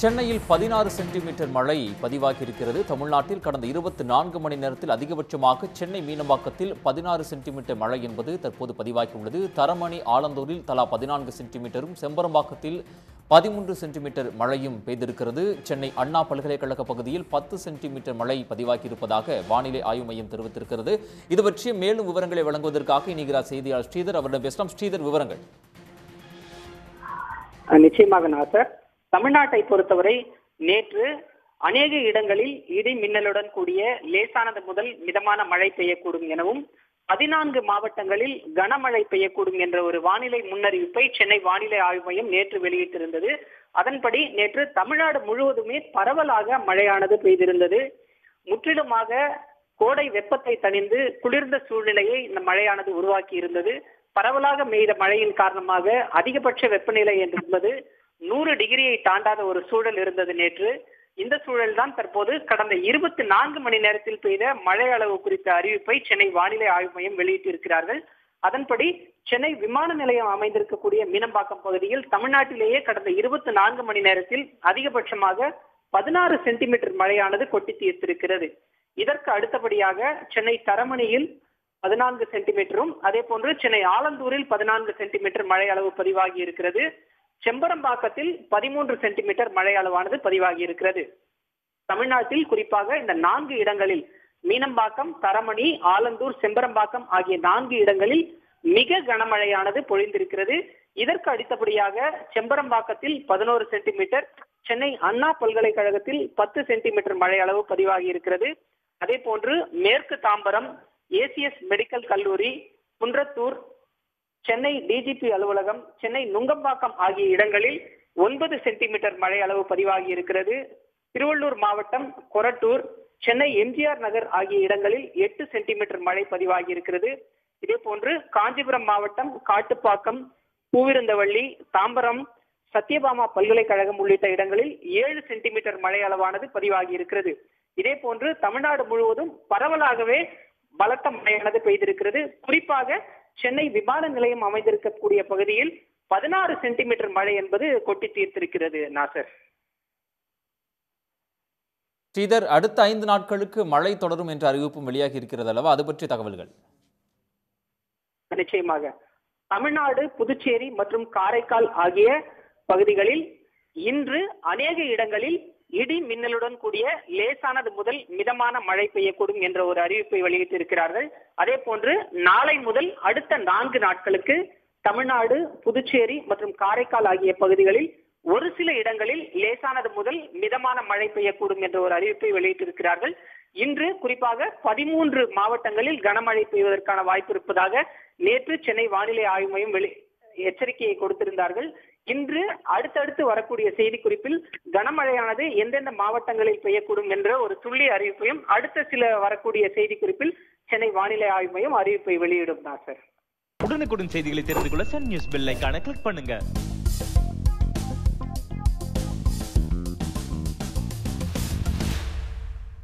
சென்னையில் பதினாறு சென்டிமீட்டர் மழை பதிவாகியிருக்கிறது தமிழ்நாட்டில் கடந்த இருபத்தி நான்கு மணி நேரத்தில் அதிகபட்சமாக சென்னை மீனம்பாக்கத்தில் பதினாறு சென்டிமீட்டர் மழை என்பது தற்போது பதிவாகியுள்ளது தரமணி ஆலந்தூரில் தலா பதினான்கு சென்டிமீட்டரும் செம்பரம்பாக்கத்தில் பதிமூன்று சென்டிமீட்டர் மழையும் பெய்திருக்கிறது சென்னை அண்ணா பல்கலைக்கழக பகுதியில் பத்து சென்டிமீட்டர் மழை பதிவாகியிருப்பதாக வானிலை ஆய்வு மையம் தெரிவித்திருக்கிறது இது பற்றிய மேலும் விவரங்களை வழங்குவதற்காக இணைகிறார் செய்தியாளர் ஸ்ரீதர் அவரிடம் பேசலாம் ஸ்ரீதர் விவரங்கள் அஹ் நிச்சயமாக நாசர் தமிழ்நாட்டை பொறுத்தவரை நேற்று அநேக இடங்களில் இடி மின்னலுடன் கூடிய லேசானது முதல் மிதமான மழை பெய்யக்கூடும் எனவும் பதினான்கு மாவட்டங்களில் கனமழை பெய்யக்கூடும் என்ற ஒரு வானிலை முன்னறிவிப்பை சென்னை வானிலை ஆய்வு மையம் நேற்று வெளியிட்டிருந்தது அதன்படி நேற்று தமிழ்நாடு முழுவதுமே பரவலாக மழையானது பெய்திருந்தது முற்றிலுமாக கோடை வெப்பத்தை தணிந்து குளிர்ந்த சூழ்நிலையை இந்த மழையானது உருவாக்கி இருந்தது பரவலாக பெய்த மழையின் காரணமாக அதிகபட்ச வெப்பநிலை என்பது நூறு டிகிரியை தாண்டாத ஒரு சூழல் இருந்தது நேற்று இந்த சூழல் தான் தற்போது கடந்த இருபத்தி நான்கு மணி நேரத்தில் பெய்த மழை அளவு குறித்த அறிவிப்பை சென்னை வானிலை ஆய்வு மையம் வெளியிட்டிருக்கிறார்கள் அதன்படி சென்னை விமான நிலையம் அமைந்திருக்கக்கூடிய மீனம்பாக்கம் பகுதியில் தமிழ்நாட்டிலேயே கடந்த இருபத்தி நான்கு மணி நேரத்தில் அதிகபட்சமாக பதினாறு சென்டிமீட்டர் மழையானது கொட்டி தீர்த்திருக்கிறது இதற்கு அடுத்தபடியாக சென்னை தரமணியில் பதினான்கு சென்டிமீட்டரும் அதே போன்று சென்னை ஆலந்தூரில் பதினான்கு சென்டிமீட்டர் மழை அளவு பதிவாகி இருக்கிறது செம்பரம்பாக்கத்தில் பதிமூன்று சென்டிமீட்டர் மழை அளவானது பதிவாகி இருக்கிறது தமிழ்நாட்டில் குறிப்பாக இந்த நான்கு இடங்களில் மீனம்பாக்கம் தரமணி ஆலந்தூர் செம்பரம்பாக்கம் ஆகிய நான்கு இடங்களில் மிக கனமழையானது பொழிந்திருக்கிறது இதற்கு அடுத்தபடியாக செம்பரம்பாக்கத்தில் பதினோரு சென்டிமீட்டர் சென்னை அண்ணா பல்கலைக்கழகத்தில் பத்து சென்டிமீட்டர் மழை அளவு பதிவாகி இருக்கிறது அதே போன்று மேற்கு தாம்பரம் ஏசிஎஸ் மெடிக்கல் கல்லூரி குன்றத்தூர் சென்னை டிஜிபி அலுவலகம் சென்னை நுங்கம்பாக்கம் ஆகிய இடங்களில் ஒன்பது சென்டிமீட்டர் மழை அளவு பதிவாகி இருக்கிறது திருவள்ளூர் மாவட்டம் கொரட்டூர் சென்னை எம்ஜிஆர் நகர் ஆகிய இடங்களில் எட்டு சென்டிமீட்டர் மழை பதிவாகி இருக்கிறது இதே போன்று காஞ்சிபுரம் மாவட்டம் காட்டுப்பாக்கம் பூவிருந்தவள்ளி தாம்பரம் சத்யபாமா பல்கலைக்கழகம் உள்ளிட்ட இடங்களில் ஏழு சென்டிமீட்டர் மழை அளவானது பதிவாகி இருக்கிறது இதே போன்று தமிழ்நாடு முழுவதும் பரவலாகவே பலத்த மழையானது பெய்திருக்கிறது குறிப்பாக சென்னை விமான நிலையம் அமைந்திருக்கக்கூடிய பகுதியில் பதினாறு சென்டிமீட்டர் மழை என்பது கொட்டி தீர்த்திருக்கிறது நாசர் ஸ்ரீதர் அடுத்த ஐந்து நாட்களுக்கு மழை தொடரும் என்ற அறிவிப்பும் வெளியாகி இருக்கிறது அல்லவா அது பற்றிய தகவல்கள் நிச்சயமாக தமிழ்நாடு புதுச்சேரி மற்றும் காரைக்கால் ஆகிய பகுதிகளில் இன்று அநேக இடங்களில் இடி மின்னலுடன் கூடிய லேசானது முதல் மிதமான மழை பெய்யக்கூடும் என்ற ஒரு அறிவிப்பை வெளியிட்டிருக்கிறார்கள் அதே போன்று நாளை முதல் அடுத்த நான்கு நாட்களுக்கு தமிழ்நாடு புதுச்சேரி மற்றும் காரைக்கால் ஆகிய பகுதிகளில் ஒரு சில இடங்களில் லேசானது முதல் மிதமான மழை பெய்யக்கூடும் என்ற ஒரு அறிவிப்பை வெளியிட்டிருக்கிறார்கள் இன்று குறிப்பாக பதிமூன்று மாவட்டங்களில் கனமழை பெய்வதற்கான வாய்ப்பு இருப்பதாக நேற்று சென்னை வானிலை ஆய்வு மையம் வெளி எச்சரிக்கையை கொடுத்திருந்தார்கள் இன்று அடுத்தடுத்து வரக்கூடிய செய்திக்குறிப்பில் கனமழையானது எந்தெந்த மாவட்டங்களில் பெய்யக்கூடும் என்ற ஒரு துல்லிய அறிவிப்பையும் அடுத்த சில வரக்கூடிய செய்திக்குறிப்பில் சென்னை வானிலை ஆய்வு மையம் அறிவிப்பை வெளியிடும் தான் சார் உடனுக்குடன் செய்திகளை தெரிந்து கொள்ள சன் நியூஸ் பெல் ஐகானை கிளிக் பண்ணுங்க